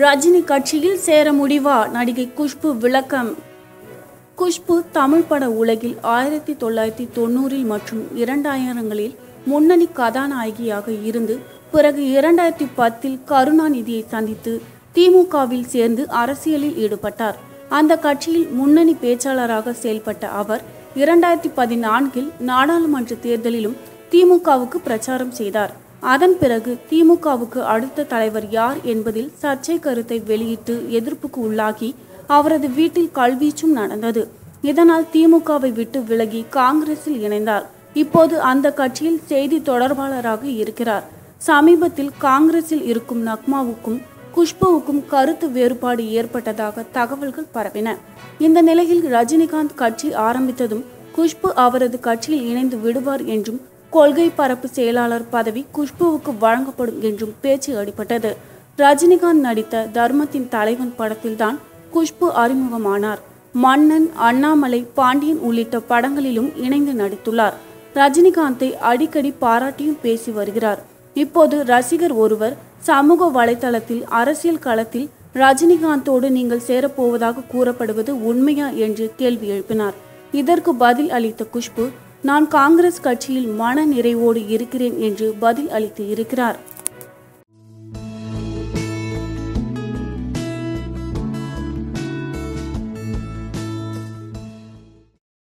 ரஜினி கட்சியில் சேர முடிவா நடிகை குஷ்பு விளக்கம் குஷ்பு தமிழ் பட உலகில் ஆயிரத்தி தொள்ளாயிரத்தி தொண்ணூறில் மற்றும் இரண்டாயிரங்களில் முன்னணி கதாநாயகியாக இருந்து பிறகு இரண்டாயிரத்தி பத்தில் கருணாநிதியை சந்தித்து திமுகவில் சேர்ந்து அரசியலில் ஈடுபட்டார் அந்த கட்சியில் முன்னணி பேச்சாளராக செயல்பட்ட அவர் இரண்டாயிரத்தி பதினான்கில் நாடாளுமன்ற தேர்தலிலும் திமுகவுக்கு பிரச்சாரம் செய்தார் அதன் பிறகு திமுகவுக்கு அடுத்த தலைவர் யார் என்பதில் சர்ச்சை கருத்தை வெளியிட்டு எதிர்ப்புக்கு உள்ளாகி அவரது வீட்டில் கல்வீச்சும் நடந்தது இதனால் திமுகவை விட்டு விலகி காங்கிரஸில் இணைந்தார் இப்போது அந்த கட்சியில் செய்தி தொடர்பாளராக இருக்கிறார் சமீபத்தில் காங்கிரஸில் இருக்கும் நக்மாவுக்கும் குஷ்புவுக்கும் கருத்து வேறுபாடு ஏற்பட்டதாக தகவல்கள் பரவின இந்த நிலையில் ரஜினிகாந்த் கட்சி ஆரம்பித்ததும் குஷ்பு அவரது கட்சியில் இணைந்து விடுவார் என்றும் கொள்கை பரப்பு செயலாளர் பதவி குஷ்புவுக்கு வழங்கப்படும் என்றும் பேச்சு அடிபட்டது ரஜினிகாந்த் நடித்த தர்மத்தின் தலைவன் படத்தில்தான் குஷ்பு அறிமுகமானார் மன்னன் அண்ணாமலை பாண்டியன் உள்ளிட்ட படங்களிலும் இணைந்து நடித்துள்ளார் ரஜினிகாந்தை அடிக்கடி பாராட்டியும் பேசி வருகிறார் இப்போது ரசிகர் ஒருவர் சமூக வலைதளத்தில் அரசியல் களத்தில் ரஜினிகாந்தோடு நீங்கள் சேரப்போவதாக கூறப்படுவது உண்மையா என்று கேள்வி எழுப்பினார் இதற்கு பதில் அளித்த குஷ்பு நான் காங்கிரஸ் கட்சியில் மன நிறைவோடு இருக்கிறேன் என்று பதில் அளித்து இருக்கிறார்